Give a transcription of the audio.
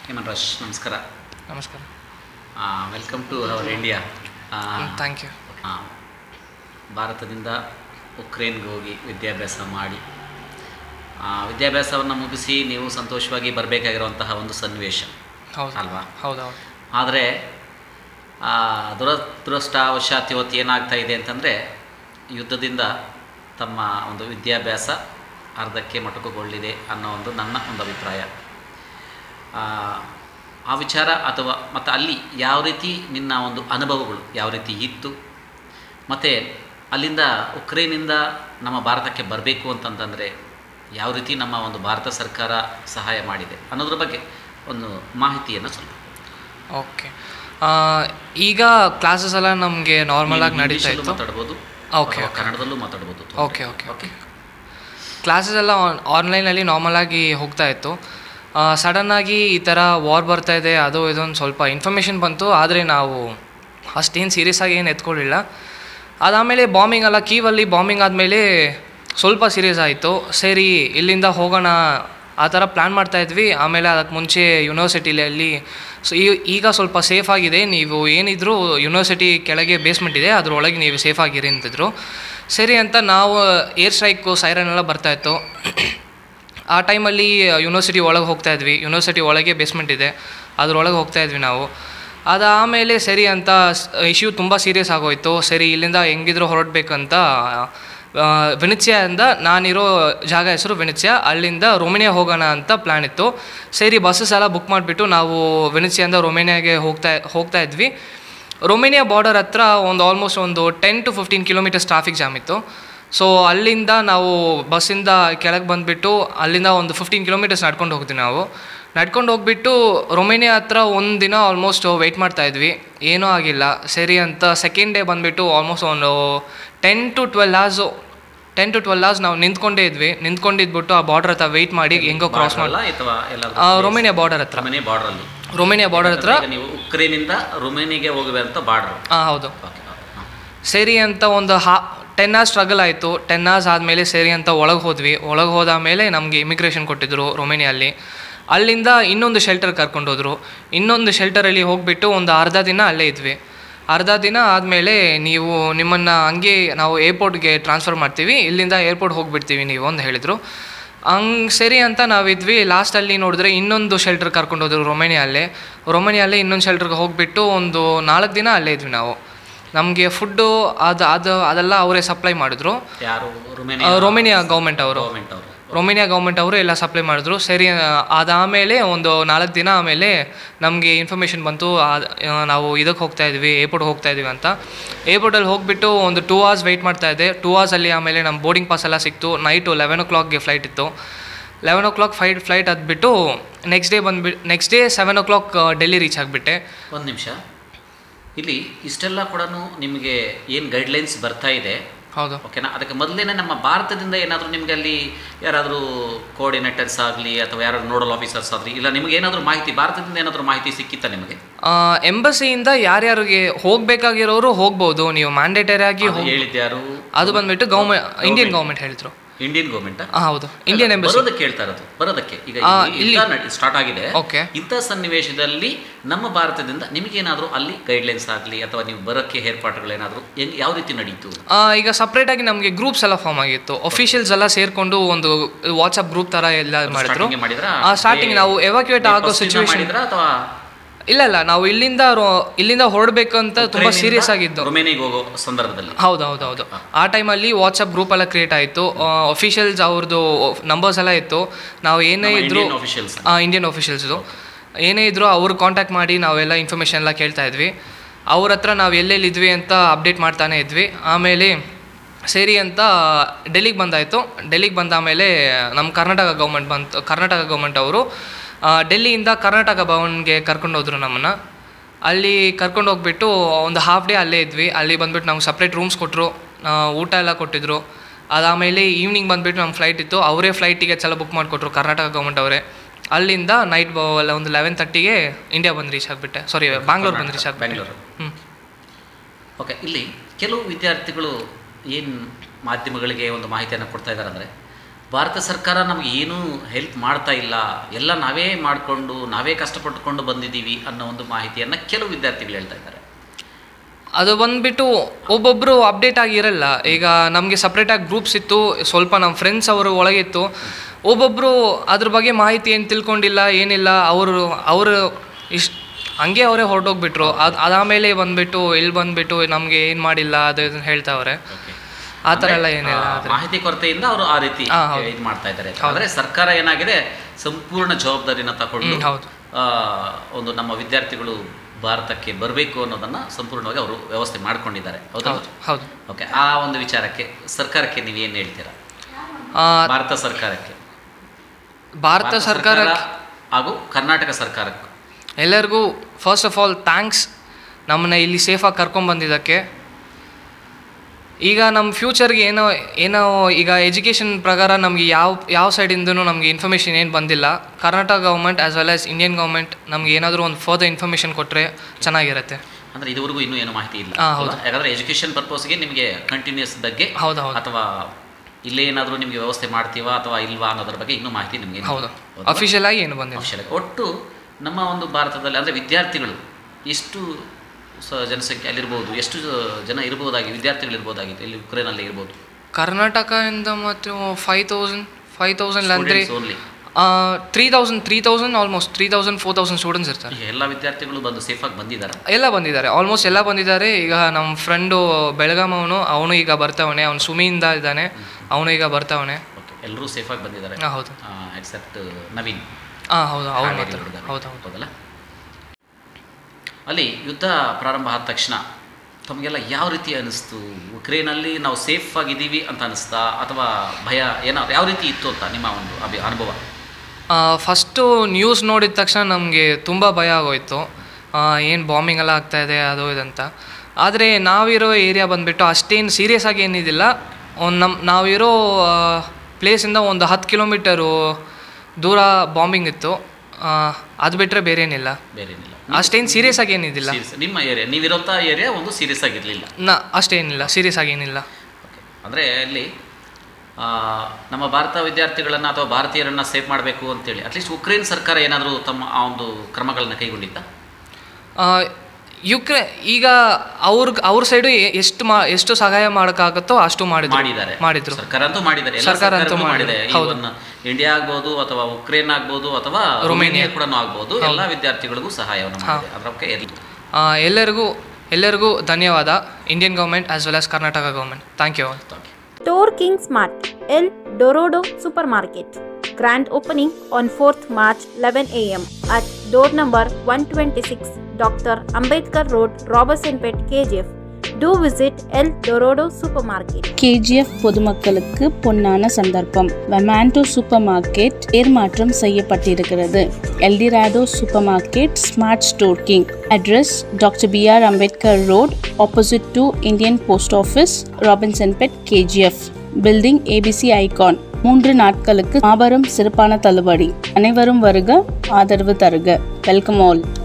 ಹೇಮನ್ ರಶ್ ನಮಸ್ಕಾರ ನಮಸ್ಕಾರ welcome to our India thank you ಭಾರತದಿಂದ ಉಕ್ರೇನ್ಗೆ ಹೋಗಿ ವಿದ್ಯಾಭ್ಯಾಸ ಮಾಡಿ ಆ, ವಿದ್ಯಾಭ್ಯಾಸವನ್ನು ಮುಗಿಸಿ ನೀವು ಸಂತೋಷವಾಗಿ ಬರಬೇಕಾಗಿರುವಂತಹ ಒಂದು ಸನ್ನಿವೇಶ ಹೌದು ಅಲ್ವಾ ಹೌದೌದು ಆದರೆ ದುರದೃಷ್ಟವಶಾತ್ ಇವತ್ತು ಏನಾಗ್ತಾ ಇದೆ ಅಂತಂದರೆ ಯುದ್ಧದಿಂದ ತಮ್ಮ ಒಂದು ವಿದ್ಯಾಭ್ಯಾಸ ಅರ್ಧಕ್ಕೆ ಮೊಟಕುಗೊಳ್ಳಿದೆ ಅನ್ನೋ ಒಂದು ನನ್ನ ಒಂದು ಅಭಿಪ್ರಾಯ ಆ, ಆ ವಿಚಾರ ಅಥವಾ ಮತ್ತು ಅಲ್ಲಿ ಯಾವ ರೀತಿ ನಿನ್ನ ಒಂದು ಅನುಭವಗಳು ಯಾವ ರೀತಿ ಇತ್ತು ಮತ್ತು ಅಲ್ಲಿಂದ ಉಕ್ರೇನಿಂದ ನಮ್ಮ ಭಾರತಕ್ಕೆ ಬರಬೇಕು ಅಂತಂತಂದರೆ ಯಾವ ರೀತಿ ನಮ್ಮ ಒಂದು ಭಾರತ ಸರ್ಕಾರ ಸಹಾಯ ಮಾಡಿದೆ ಅನ್ನೋದ್ರ ಬಗ್ಗೆ ಒಂದು ಮಾಹಿತಿಯನ್ನು ಸ್ವಲ್ಪ ಓಕೆ ಈಗ ಕ್ಲಾಸಸ್ ಎಲ್ಲ ನಮಗೆ ನಾರ್ಮಲ್ ಆಗಿ ನೀನು ನಡೀತಾ ಇಂಗ್ಲೀಷಲ್ಲೂ ಇತ್ತು ಮಾತಾಡ್ಬೋದು ಓಕೆ ಅಥವಾ ಕನ್ನಡದಲ್ಲೂ ಮಾತಾಡ್ಬೋದು ಓಕೆ ಓಕೆ ಓಕೆ ಕ್ಲಾಸಸ್ ಎಲ್ಲ ಆನ್ಲೈನಲ್ಲಿ ನಾರ್ಮಲ್ ಆಗಿ ಹೋಗ್ತಾ ಇತ್ತು ಸಡನ್ನಾಗಿ ಈ ಥರ ವಾರ್ ಬರ್ತಾ ಇದೆ ಅದು ಇದೊಂದು ಸ್ವಲ್ಪ ಇನ್ಫಾರ್ಮೇಷನ್ ಬಂತು ಆದರೆ ನಾವು ಅಷ್ಟೇನು ಸೀರಿಯಸ್ ಆಗಿ ಏನು ಎತ್ಕೊಳ್ಳಿಲ್ಲ ಅದಾದಮೇಲೆ ಬಾಂಬಿಂಗ್ ಅಲ್ಲ ಕೀವಲ್ಲಿ ಬಾಂಬಿಂಗ್ ಆದಮೇಲೆ ಸ್ವಲ್ಪ ಸೀರಿಯಸ್ ಆಯಿತು ಸರಿ ಇಲ್ಲಿಂದ ಹೋಗೋಣ ಆ ಥರ ಪ್ಲ್ಯಾನ್ ಮಾಡ್ತಾ ಇದ್ವಿ ಆಮೇಲೆ ಅದಕ್ಕೆ ಮುಂಚೆ ಯೂನಿವರ್ಸಿಟಿಲಿ ಸೊ ಈಗ ಸ್ವಲ್ಪ ಸೇಫ್ ಆಗಿದೆ ನೀವು ಏನಿದ್ರು ಯೂನಿವರ್ಸಿಟಿ ಕೆಳಗೆ ಬೇಸ್ಮೆಂಟ್ ಇದೆ ಅದರೊಳಗೆ ನೀವು ಸೇಫ್ ಆಗಿರಿ ಅಂತಿದ್ರು ಸರಿ ಅಂತ ನಾವು ಏರ್ ಸ್ಟ್ರೈಕು ಸೈರನ್ ಎಲ್ಲ ಬರ್ತಾಯಿತ್ತು ಆ ಟೈಮಲ್ಲಿ ಯೂನಿವರ್ಸಿಟಿ ಒಳಗೆ ಹೋಗ್ತಾ ಇದ್ವಿ ಯೂನಿವರ್ಸಿಟಿ ಒಳಗೆ ಬೇಸ್ಮೆಂಟ್ ಇದೆ ಅದರೊಳಗೆ ಹೋಗ್ತಾ ಇದ್ವಿ ನಾವು ಅದಾದಮೇಲೆ ಸರಿ ಅಂತ ಇಶ್ಯೂ ತುಂಬ ಸೀರಿಯಸ್ ಆಗೋಯ್ತು ಸರಿ ಇಲ್ಲಿಂದ ಹೆಂಗಿದ್ರು ಹೊರಡಬೇಕಂತ ವೆನಿತ್ಸಿಯಿಂದ ನಾನಿರೋ ಜಾಗ ಹೆಸರು ವೆನಿತ್ಸ್ಯ ಅಲ್ಲಿಂದ ರೊಮೇನಿಯಾ ಹೋಗೋಣ ಅಂತ ಪ್ಲ್ಯಾನ್ ಇತ್ತು ಸರಿ ಬಸ್ಸಸ್ ಎಲ್ಲ ಬುಕ್ ಮಾಡಿಬಿಟ್ಟು ನಾವು ವೆನಿತ್ಸಿಯಿಂದ ರೊಮೇನಿಯಾಗೆ ಹೋಗ್ತಾ ಹೋಗ್ತಾ ಇದ್ವಿ ರೊಮೇನಿಯಾ ಬಾರ್ಡರ್ ಹತ್ರ ಒಂದು ಆಲ್ಮೋಸ್ಟ್ ಒಂದು ten to fifteen kilometres traffic jam ಇತ್ತು ಸೊ ಅಲ್ಲಿಂದ ನಾವು ಬಸ್ಸಿಂದ ಕೆಳಗೆ ಬಂದುಬಿಟ್ಟು ಅಲ್ಲಿಂದ ಒಂದು ಫಿಫ್ಟೀನ್ ಕಿಲೋಮೀಟರ್ಸ್ ನಡ್ಕೊಂಡು ಹೋಗ್ತೀವಿ ನಾವು ನಡ್ಕೊಂಡು ಹೋಗ್ಬಿಟ್ಟು ರೊಮೇನಿಯಾ ಹತ್ರ ಒಂದು ದಿನ ಆಲ್ಮೋಸ್ಟ್ ವೆಯ್ಟ್ ಮಾಡ್ತಾ ಇದ್ವಿ ಏನೂ ಆಗಿಲ್ಲ ಸರಿ ಅಂತ ಸೆಕೆಂಡ್ ಡೇ ಬಂದುಬಿಟ್ಟು ಆಲ್ಮೋಸ್ಟ್ ಒಂದು ten to twelve hours ten to twelve hours ನಾವು ನಿಂತ್ಕೊಂಡೇ ಇದ್ವಿ ನಿಂತ್ಕೊಂಡಿದ್ಬಿಟ್ಟು ಆ ಬಾರ್ಡರ್ ಹತ್ರ ವೆಯ್ಟ್ ಮಾಡಿ ಹೆಂಗೋ ಕ್ರಾಸ್ ಮಾಡಿ ಅಲ್ಲ ಅಥವಾ ಎಲ್ಲ ರೊಮೇನಿಯಾ ಬಾರ್ಡರ್ ಹತ್ರ ಮನೆ ಬಾರ್ಡ್ರಲ್ಲಿ ರೊಮೇನಿಯಾ ಬಾರ್ಡರ್ ಹತ್ರ ನೀವು ಉಕ್ರೇನಿಂದ ರೊಮೇನಿಗೆ ಹೋಗುವಂಥ ಬಾರ್ಡರ್ ಹಾಂ ಹೌದು ಓಕೆ ಸರಿ ಅಂತ ಒಂದು ಹಾ ಟೆನ್ ಅವರ್ಸ್ ಸ್ಟ್ರಗಲ್ ಆಯಿತು ಟೆನ್ ಅವರ್ಸ್ ಆದಮೇಲೆ ಸರಿ ಅಂತ ಒಳಗೆ ಹೋದ್ವಿ ಒಳಗೆ ಹೋದ ಮೇಲೆ ನಮಗೆ ಇಮಿಗ್ರೇಷನ್ ಕೊಟ್ಟಿದ್ದರು ರೊಮೇನಿಯಲ್ಲಿ ಅಲ್ಲಿಂದ ಇನ್ನೊಂದು ಶೆಲ್ಟರ್ ಕರ್ಕೊಂಡೋದ್ರು ಇನ್ನೊಂದು ಶೆಲ್ಟರಲ್ಲಿ ಹೋಗಿಬಿಟ್ಟು ಒಂದು ಅರ್ಧ ದಿನ ಅಲ್ಲೇ ಇದ್ವಿ ಅರ್ಧ ದಿನ ಆದಮೇಲೆ ನೀವು ನಿಮ್ಮನ್ನು ಹಂಗೆ ನಾವು ಏರ್ಪೋರ್ಟ್ಗೆ ಟ್ರಾನ್ಸ್ಫರ್ ಮಾಡ್ತೀವಿ ಇಲ್ಲಿಂದ ಏರ್ಪೋರ್ಟ್ ಹೋಗಿಬಿಡ್ತೀವಿ ನೀವು ಅಂತ ಹೇಳಿದರು ಹಂಗೆ ಸರಿ ಅಂತ ನಾವಿದ್ವಿ ಲಾಸ್ಟಲ್ಲಿ ನೋಡಿದ್ರೆ ಇನ್ನೊಂದು ಶೆಲ್ಟರ್ ಕರ್ಕೊಂಡೋದ್ರು ರೊಮೇನಿಯಲ್ಲೇ ರೊಮೇನಿಯಲ್ಲೇ ಇನ್ನೊಂದು ಶೆಲ್ಟರ್ಗೆ ಹೋಗಿಬಿಟ್ಟು ಒಂದು ನಾಲ್ಕು ದಿನ ಅಲ್ಲೇ ಇದ್ವಿ ನಾವು ನಮಗೆ ಫುಡ್ಡು ಅದು ಅದು ಅದೆಲ್ಲ ಅವರೇ ಸಪ್ಲೈ ಮಾಡಿದ್ರು ಯಾರು ಆ, ರೊಮೇನಿಯಾ ರೊಮೇನಿಯಾ ಗೌರ್ಮೆಂಟ್ ಅವರು ಗೌರ್ಮೆಂಟ್ ಅವರು ರೊಮೇನಿಯಾ ಗೌರ್ಮೆಂಟ್ ಅವರು ಎಲ್ಲ ಸಪ್ಲೈ ಮಾಡಿದ್ರು ಸರಿ ಅದಾದಮೇಲೆ ಒಂದು ನಾಲ್ಕು ದಿನ ಆಮೇಲೆ ನಮಗೆ ಇನ್ಫಾರ್ಮೇಷನ್ ಬಂತು ಆ- ಆ, ನಾವು ಇದಕ್ಕೆ ಹೋಗ್ತಾ ಇದ್ವಿ ಏರ್ಪೋರ್ಟ್ ಹೋಗ್ತಾ ಇದ್ವಿ ಅಂತ ಏರ್ಪೋರ್ಟಲ್ಲಿ ಹೋಗಿಬಿಟ್ಟು ಒಂದು ಟೂ ಅವರ್ಸ್ ವೆಯ್ಟ್ ಮಾಡ್ತಾ ಇದ್ದೆ ಟೂ ಅವರ್ಸಲ್ಲಿ ಆಮೇಲೆ ನಮ್ಮ ಬೋರ್ಡಿಂಗ್ ಪಾಸ್ ಎಲ್ಲ ಸಿಕ್ತು ನೈಟು ಲೆವೆನ್ ಓ ಕ್ಲಾಕ್ಗೆ ಫ್ಲೈಟ್ ಇತ್ತು eleven o'clock flight flight ಹತ್ಬಿಟ್ಟು ನೆಕ್ಸ್ಟ್ ಡೇ ಬಂದ್ಬಿಟ್ಟು next day seven o'clock Delhi reach ಆಗಿಬಿಟ್ಟೆ ಒಂದು ನಿಮಿಷ ಇಲ್ಲಿ ಇಷ್ಟೆಲ್ಲ ಕೂಡ ನಿಮಗೆ ಏನು ಗೈಡ್ಲೈನ್ಸ್ ಬರ್ತಾ ಇದೆ ಹೌದು ಓಕೆನಾ ಅದಕ್ಕೆ ಮೊದಲೇನೆ ನಮ್ಮ ಭಾರತದಿಂದ ಏನಾದರೂ ನಿಮಗೆ ಅಲ್ಲಿ ಯಾರಾದರೂ ಕೋಆರ್ಡಿನೇಟರ್ಸ್ ಆಗಲಿ ಅಥವಾ ಯಾರಾದ್ರು ನೋಡಲ್ ಆಫೀಸರ್ಸ್ ಆಗಲಿ ಇಲ್ಲ ನಿಮಗೆ ಏನಾದರೂ ಮಾಹಿತಿ ಭಾರತದಿಂದ ಏನಾದರೂ ಮಾಹಿತಿ ಸಿಕ್ಕಿತ್ತಾ ನಿಮಗೆ ಎಂಬಸಿಯಿಂದ ಯಾರ್ಯಾರಿಗೆ ಹೋಗಬೇಕಾಗಿರೋರು ಹೋಗ್ಬೋದು ನೀವು ಮ್ಯಾಂಡೇಟರಿ ಆಗಿ ಅದು ಹೋಗ್ ಹೇಳಿದ್ಯಾರು ಅದು ಬಂದ್ಬಿಟ್ಟು ಗೌರ್ಮೆಂಟ್ ಇಂಡಿಯನ್ ಗೌರ್ಮೆಂಟ್ ಹೇಳಿದ್ರು ಇಂಡಿಯನ್ ಗೌರ್ಮೆಂಟ್ ಹಾಂ ಹೌದು ಇಂಡಿಯನ್ ಎಂಬಸಿ ಬರೋದಕ್ಕೆ ಹೇಳ್ತಾ ಇರೋದು ಬರೋದಕ್ಕೆ ಈಗ ಆ, ಇಲ್ಲಿ ಸ್ಟಾರ್ಟ್ ಆಗಿದೆ ಓಕೆ ಇಂಥ ಸನ್ನಿವೇಶದಲ್ಲಿ ನಮ್ಮ ಭಾರತದಿಂದ ನಿಮಗೇನಾದರೂ ಅಲ್ಲಿ ಗೈಡ್ಲೈನ್ಸ್ ಆಗಲಿ ಅಥವಾ ನೀವು ಬರೋಕ್ಕೆ ಏರ್ಪಾಡುಗಳೇನಾದರೂ ಹೆಂಗ್ ಯಾವ ರೀತಿ ನಡೀತು ಆ, ಈಗ ಸಪ್ರೇಟಾಗಿ ನಮಗೆ ಗ್ರೂಪ್ಸ್ ಎಲ್ಲ ಫಾರ್ಮ್ ಆಗಿತ್ತು ಅಫಿಷಿಯಲ್ಸ್ ಎಲ್ಲ ಸೇರ್ಕೊಂಡು ಒಂದು ವಾಟ್ಸಪ್ ಗ್ರೂಪ್ ಥರ ಎಲ್ಲ ಮಾಡಿದ್ರು ಸ್ಟಾರ್ಟಿಂಗ್ ಮಾಡಿದ್ರ ಸ್ಟಾರ್ಟಿಂಗ್ ನಾವು ಎವಾಕ್ಯುಯೇಟ್ ಆಗೋ ಸಿಚುವೇಶನ್ ಮಾಡಿದ್ರ ಅಥವಾ ಇಲ್ಲ ಇಲ್ಲ ನಾವು ಇಲ್ಲಿಂದ ರೊ- ಇಲ್ಲಿಂದ ಹೊರಡ್ಬೇಕಂತ ತುಂಬಾ ಸೀರಿಯಸ್ ಆಗಿದ್ದು ರೊಮೇನಿಗೆ ಹೋಗೋ ಸಂದರ್ಭದಲ್ಲಿ ಹೌದು ಹೌದು ಹೌದು ಆ ಟೈಮಲ್ಲಿ ವಾಟ್ಸಪ್ ಗ್ರೂಪ್ ಎಲ್ಲ ಕ್ರಿಯೇಟ್ ಆಯಿತು ಅಫಿಷಿಯಲ್ಸ್ ಅವ್ರದ್ದು ನಂಬರ್ಸ್ ಎಲ್ಲ ಇತ್ತು ನಾವು ಏನೇ ಇದ್ರು ಅಫಿಷಿಯಲ್ಸ್ ಇಂಡಿಯನ್ ಆಫೀಷಿಯಲ್ಸ್ದು ಏನೇ ಇದ್ರು ಅವ್ರು ಕಾಂಟ್ಯಾಕ್ಟ್ ಮಾಡಿ ನಾವೆಲ್ಲ ಇನ್ಫಾರ್ಮೇಷನ್ ಎಲ್ಲ ಕೇಳ್ತಾ ಇದ್ವಿ ಅವ್ರ ಹತ್ರ ನಾವು ಎಲ್ಲೆಲ್ಲಿ ಇದ್ವಿ ಅಂತ ಅಪ್ಡೇಟ್ ಮಾಡ್ತಾನೆ ಇದ್ವಿ ಆಮೇಲೆ ಸರಿ ಅಂತ ಡೆಲ್ಲಿಗೆ ಬಂದಾಯಿತು ಡೆಲ್ಲಿಗೆ ಬಂದಾಮೇಲೆ ನಮ್ಮ ಕರ್ನಾಟಕ ಗೌರ್ಮೆಂಟ್ ಬಂತು ಕರ್ನಾಟಕ ಗೌರ್ಮೆಂಟ್ ಅವರು ಆ, ಡೆಲ್ಲಿಯಿಂದ ಕರ್ನಾಟಕ ಭವನ್ಗೆ ಕರ್ಕೊಂಡೋದ್ರು ನಮ್ಮನ್ನು ಅಲ್ಲಿ ಕರ್ಕೊಂಡು ಹೋಗ್ಬಿಟ್ಟು ಒಂದು ಹಾಫ್ ಡೇ ಅಲ್ಲೇ ಇದ್ವಿ ಅಲ್ಲಿ ಬಂದ್ಬಿಟ್ಟು ನಮ್ಗೆ ಸಪ್ರೇಟ್ ರೂಮ್ಸ್ ಕೊಟ್ಟರು ಊಟ ಎಲ್ಲ ಕೊಟ್ಟಿದ್ರು ಅದಾದಮೇಲೆ ಈವ್ನಿಂಗ್ ಬಂದುಬಿಟ್ಟು ನಮ್ಮ ಫ್ಲೈಟ್ ಇತ್ತು ಅವರೇ ಫ್ಲೈಟ್ ಟಿಕೆಟ್ಸ್ ಎಲ್ಲ ಬುಕ್ ಮಾಡಿಕೊಟ್ರು ಕರ್ನಾಟಕ ಗೌರ್ಮೆಂಟ್ ಅವರೇ ಅಲ್ಲಿಂದ ನೈಟ್ ಒಂದು ಲೆವೆನ್ ತರ್ಟಿಗೆ ಇಂಡಿಯಾ ಬಂದು ರೀಚ್ ಆಗಿಬಿಟ್ಟೆ ಸಾರಿ ಬ್ಯಾಂಗ್ಳೂರ್ ಬಂದು ರೀಚ್ ಆಗಿಬಿಟ್ಟೆ ಬೆಂಗಳೂರು ಹ್ಞೂ ಓಕೆ ಇಲ್ಲಿ ಕೆಲವು ವಿದ್ಯಾರ್ಥಿಗಳು ಏನು ಮಾಧ್ಯಮಗಳಿಗೆ ಒಂದು ಮಾಹಿತಿಯನ್ನು ಕೊಡ್ತಾ ಇದ್ದಾರೆ ಅಂದರೆ ಭಾರತ ಸರ್ಕಾರ ನಮಗೆ ಏನೂ ಹೆಲ್ಪ್ ಮಾಡ್ತಾ ಇಲ್ಲ ಎಲ್ಲ ನಾವೇ ಮಾಡಿಕೊಂಡು ನಾವೇ ಕಷ್ಟಪಟ್ಟುಕೊಂಡು ಬಂದಿದ್ದೀವಿ ಅನ್ನೋ ಒಂದು ಮಾಹಿತಿಯನ್ನು ಕೆಲವು ವಿದ್ಯಾರ್ಥಿಗಳು ಹೇಳ್ತಾ ಇದ್ದಾರೆ ಅದು ಬಂದ್ಬಿಟ್ಟು ಒಬ್ಬೊಬ್ಬರು ಅಪ್ಡೇಟ್ ಆಗಿರಲ್ಲ ಈಗ ನಮಗೆ ಸಪ್ರೇಟಾಗಿ ಗ್ರೂಪ್ಸ್ ಇತ್ತು ಸ್ವಲ್ಪ ನಮ್ಮ ಫ್ರೆಂಡ್ಸ್ ಅವರು ಒಳಗಿತ್ತು ಒಬ್ಬೊಬ್ಬರು ಅದ್ರ ಬಗ್ಗೆ ಮಾಹಿತಿ ಏನು ತಿಳ್ಕೊಂಡಿಲ್ಲ ಏನಿಲ್ಲ ಅವರು ಅವರು ಇಷ್ಟು ಹಂಗೆ ಅವರೇ ಹೊರಟೋಗ್ಬಿಟ್ರು ಅದು ಅದಾದಮೇಲೆ ಬಂದ್ಬಿಟ್ಟು ಇಲ್ಲಿ ಬಂದ್ಬಿಟ್ಟು ನಮಗೆ ಏನು ಮಾಡಿಲ್ಲ ಅದು ಇದನ್ನ ಹೇಳ್ತಾವ್ರೆ ಆ ಥರ ಎಲ್ಲ ಏನಿಲ್ಲ ಆ, ಆದರೆ ಮಾಹಿತಿ ಕೊರತೆಯಿಂದ ಅವರು ಆ ರೀತಿ ಹಾ, ಹೌದು. ಇದು ಮಾಡ್ತಾ ಇದ್ದಾರೆ ಆದರೆ ಸರ್ಕಾರ ಏನಾಗಿದೆ ಸಂಪೂರ್ಣ ಜವಾಬ್ದಾರಿನ ತಗೊಂಡು ಹ್ಮ್, ಹೌದು. ಆ, ಒಂದು ನಮ್ಮ ವಿದ್ಯಾರ್ಥಿಗಳು ಭಾರತಕ್ಕೆ ಬರಬೇಕು ಅನ್ನೋದನ್ನ ಸಂಪೂರ್ಣವಾಗಿ ಅವರು ವ್ಯವಸ್ಥೆ ಮಾಡ್ಕೊಂಡಿದ್ದಾರೆ ಹೌದಾ ಹೌದು ಹೌದು ಓಕೆ ಆ ಒಂದು ವಿಚಾರಕ್ಕೆ ಸರ್ಕಾರಕ್ಕೆ ನೀವು ಏನು ಹೇಳ್ತೀರಾ ಆ, ಭಾರತ ಸರ್ಕಾರಕ್ಕೆ ಭಾರತ ಸರ್ಕಾರ ಹಾಗೂ ಕರ್ನಾಟಕ ಸರ್ಕಾರಕ್ಕೆ ಎಲ್ಲರಿಗೂ ಫಸ್ಟ್ ಆಫ್ ಆಲ್ ಥ್ಯಾಂಕ್ಸ್ ನಮ್ಮನ್ನ ಇಲ್ಲಿ ಸೇಫಾಗಿ ಕರ್ಕೊಂಬಂದಿದ್ದಕ್ಕೆ ಈಗ ನಮ್ಮ ಫ್ಯೂಚರ್ಗೆ ಏನೋ ಏನೋ ಈಗ ಎಜುಕೇಷನ್ ಪ್ರಕಾರ ನಮಗೆ ಯಾವ ಯಾವ ಸೈಡಿಂದನೂ ನಮಗೆ ಇನ್ಫಾರ್ಮೇಷನ್ ಏನು ಬಂದಿಲ್ಲ Karnataka government as well as Indian government ನಮ್ಗೆ ಏನಾದರೂ ಒಂದು ಫರ್ದರ್ ಇನ್ಫಾರ್ಮೇಷನ್ ಕೊಟ್ಟರೆ ಚೆನ್ನಾಗಿರುತ್ತೆ ಅಂದ್ರೆ ಇದುವರೆಗೂ ಇನ್ನೂ ಏನು ಮಾಹಿತಿ ಇಲ್ಲ ಹಾ, ಹೌದು. ಅಲ್ವಾ? ಯಾಕಂದ್ರೆ ಎಜುಕೇಶನ್ ಪರ್ಪಸ್ಗೆ ನಿಮಗೆ ಕಂಟಿನ್ಯೂಸ್ ಬಗ್ಗೆ ಹೌದು ಹೌದು ಅಥವಾ ಇಲ್ಲೇ ಏನಾದರೂ ನಿಮಗೆ ವ್ಯವಸ್ಥೆ ಮಾಡ್ತೀವಾ ಅಥವಾ ಇಲ್ವಾ ಅನ್ನೋದ್ರ ಬಗ್ಗೆ ಇನ್ನೂ ಮಾಹಿತಿ ನಿಮಗೆ ಹೌದು ಅಫಿಷಿಯಲ್ ಆಗಿ ಏನು ಬಂದಿಲ್ಲ ಅವಶ್ಯಕ ಒಟ್ಟು ನಮ್ಮ ಒಂದು ಭಾರತದಲ್ಲಿ ಅಂದರೆ ವಿದ್ಯಾರ್ಥಿಗಳು ಎಷ್ಟು ಸ ಜನಸಂಖ್ಯೆ ಅಲ್ಲಿರ್ಬೋದು ಎಷ್ಟು ಜನ ಇರ್ಬೋದಾಗಿ ವಿದ್ಯಾರ್ಥಿಗಳು ಇರ್ಬೋದಾಗಿತ್ತು ಇಲ್ಲಿ ಉಕ್ರೇನಲ್ಲಿ ಇರ್ಬೋದು ಕರ್ನಾಟಕದಿಂದ ಮತ್ತು ಫೈವ್ ತೌಸಂಡ್ ಫೈವ್ ತೌಸಂಡ್ ಅಂದರೆ only three thousand three thousand almost three thousand four thousand students ಇರ್ತಾರೆ ಈಗ ಎಲ್ಲ ವಿದ್ಯಾರ್ಥಿಗಳು ಬಂದು ಸೇಫಾಗಿ ಬಂದಿದ್ದಾರೆ ಎಲ್ಲ ಬಂದಿದ್ದಾರೆ ಆಲ್ಮೋಸ್ಟ್ ಎಲ್ಲ ಬಂದಿದ್ದಾರೆ ಈಗ ನಮ್ಮ ಫ್ರೆಂಡು ಬೆಳಗಾಂ ಅವನು ಅವನು ಈಗ ಬರ್ತಾವನೆ ಅವನು ಸುಮಿಯಿಂದ ಇದ್ದಾನೆ ಅವನು ಈಗ ಬರ್ತಾವನೆ ಓಕೆ ಎಲ್ಲರೂ ಸೇಫಾಗಿ ಬಂದಿದ್ದಾರೆ ಹಾಂ ಹೌದು ಎಕ್ಸೆಪ್ಟ್ ನವೀನ್ ಹಾಂ ಹೌದು ಅವ್ನು ಹಾವೇರಿ ಮಾತ್ರ ಹುಡುಗ. ಹೌದು ಹೌದು ಹೌದಲ್ಲ ಅಲ್ಲಿ ಯುದ್ಧ ಪ್ರಾರಂಭ ಆದ ತಕ್ಷಣ ತಮಗೆಲ್ಲ ಯಾವ ರೀತಿ ಅನಿಸ್ತು ಉಕ್ರೇನಲ್ಲಿ ನಾವು ಸೇಫ್ ಆಗಿದ್ದೀವಿ ಅಂತ ಅನಿಸ್ತಾ ಅಥವಾ ಭಯ ಏನೋ ಯಾವ ರೀತಿ ಇತ್ತು ಅಂತ ನಿಮ್ಮ ಒಂದು ಅಭಿ ಅನುಭವ ಫಸ್ಟು ನ್ಯೂಸ್ ನೋಡಿದ ತಕ್ಷಣ ನಮಗೆ ತುಂಬ ಭಯ ಆಗೋಯ್ತು ಏನು ಬಾಂಬಿಂಗ್ ಎಲ್ಲ ಆಗ್ತಾ ಇದೆ ಅದು ಇದಂತ ಆದರೆ ನಾವಿರೋ ಏರಿಯಾ ಬಂದುಬಿಟ್ಟು ಅಷ್ಟೇನು ಸೀರಿಯಸ್ ಆಗಿ ಏನಿದಿಲ್ಲ ಒಂದು ನಮ್ಮ ನಾವಿರೋ ಪ್ಲೇಸಿಂದ ಒಂದು ಹತ್ತು ಕಿಲೋಮೀಟರು ದೂರ ಬಾಂಬಿಂಗ್ ಇತ್ತು ಅದು ಬಿಟ್ಟರೆ ಬೇರೆ ಏನಿಲ್ಲ ಬೇರೆ ಏನಿಲ್ಲ ಅಷ್ಟೇನು ಸೀರಿಯಸ್ ಆಗಿ ಏನಿದಿಲ್ಲ Serious- ನಿಮ್ಮ ಏರಿಯಾ ನೀವಿರೋಂಥ ಏರಿಯಾ ಒಂದು ಸೀರಿಯಸ್ ಆಗಿರಲಿಲ್ಲ ನಾ ಅಷ್ಟೇನಿಲ್ಲ ಸೀರಿಯಸ್ ಆಗಿ ಏನಿಲ್ಲ ಅಂದರೆ ಅಲ್ಲಿ ಆ, ನಮ್ಮ ಭಾರತ ವಿದ್ಯಾರ್ಥಿಗಳನ್ನು ಅಥವಾ ಭಾರತೀಯರನ್ನು ಸೇಫ್ ಮಾಡಬೇಕು ಅಂತೇಳಿ ಅಟ್ಲೀಸ್ಟ್ ಉಕ್ರೇನ್ ಸರ್ಕಾರ ಏನಾದರೂ ತಮ್ಮ ಆ ಒಂದು ಕ್ರಮಗಳನ್ನು ಕೈಗೊಂಡಿತ್ತ ಆ, ಯುಕ್ರೆ ಈಗ ಅವ್ರ ಅವ್ರ ಸೈಡು ಎಷ್ಟು ಮಾ ಎಷ್ಟು ಸಹಾಯ ಮಾಡೋಕ್ಕಾಗುತ್ತೋ ಅಷ್ಟು ಮಾಡಿದ್ರು ಮಾಡಿದ್ದಾರೆ ಮಾಡಿದ್ರು ಸರ್ಕಾರ ಅಂತೂ ಮಾಡಿದ್ದಾರೆ ಎಲ್ಲ ಸರ್ಕಾರ ಅಂತೂ ಸರ್ಕಾರಗಳು ಮಾಡಿದೆ. ಮಾಡಿದೆ ಹೌದು. ಇವನ್ ಇಂಡಿಯಾ ಆಗ್ಬೋದು ಅಥವಾ ಉಕ್ರೇನ್ ಆಗ್ಬೋದು ಅಥವಾ ರೊಮೇನಿಯಾ ಕೂಡ ಆಗ್ಬೋದು ಎಲ್ಲ ವಿದ್ಯಾರ್ಥಿಗಳಿಗೂ ಸಹಾಯವನ್ನು ಮಾಡಿದೆ ಅದಕ್ಕೆ ಇರಲಿ ಆ, ಎಲ್ಲರಿಗೂ ಎಲ್ಲರಿಗೂ ಧನ್ಯವಾದ Indian government as well as Karnataka government thank you all Store King Smart El Dorado Supermarket. Grand opening on 4th March 11 am at door number 126 Dr. Ambedkar Road, Robertson Pet, KGF. Do visit El Dorado Supermarket. KGF பொதுமக்களுக்கு பொன்னான சந்தர்ப்பம் வெமாண்டோ supermarket பேர் மாற்றம் செய்யப்பட்டிருக்கிறது El Dorado supermarket smart store king address doctor B R Ambedkar road opposite to Indian post office Robertsonpet KGF building ABC icon மூன்று நாட்களுக்கு மாபெரும் சிறப்பான தள்ளுபடி அனைவரும் வருக ஆதரவு தருக வெல்கம் ஆல்